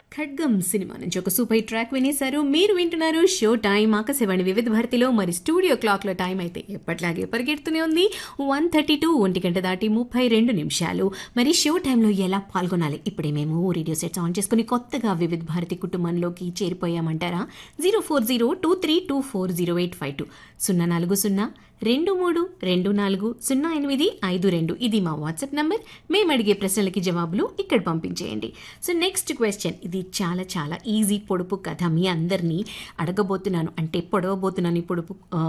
ఖడ్గం సినిమా నుంచి ఒక సూపర్ ట్రాక్ వినేశారు మీరు వింటున్నారు షో టైం ఆకాశవాణి వివిధ భారతిలో మరి స్టూడియో క్లాక్లో టైం అయితే ఎప్పట్లాగే పరిగెడుతూనే ఉంది వన్ థర్టీ టూ ఒంటి గంట దాటి ముప్పై రెండు నిమిషాలు మరి షో టైంలో ఎలా పాల్గొనాలి ఇప్పుడే మేము రేడియో సెట్స్ ఆన్ చేసుకుని కొత్తగా వివిధ భారతి కుటుంబంలోకి చేరిపోయామంటారా zero four zero two three two four zero eight five two సున్నా నాలుగు సున్నా రెండు మూడు రెండు నాలుగు సున్నా ఎనిమిది ఐదు రెండు ఇది మా వాట్సాప్ నంబర్ మేము అడిగే ప్రశ్నలకి జవాబులు ఇక్కడ పంపించేయండి సో నెక్స్ట్ క్వశ్చన్ ఇది చాలా చాలా ఈజీ పొడుపు కథ మీ అందరినీ అడగబోతున్నాను అంటే పొడవబోతున్నాను ఈ పొడుపు ఆ,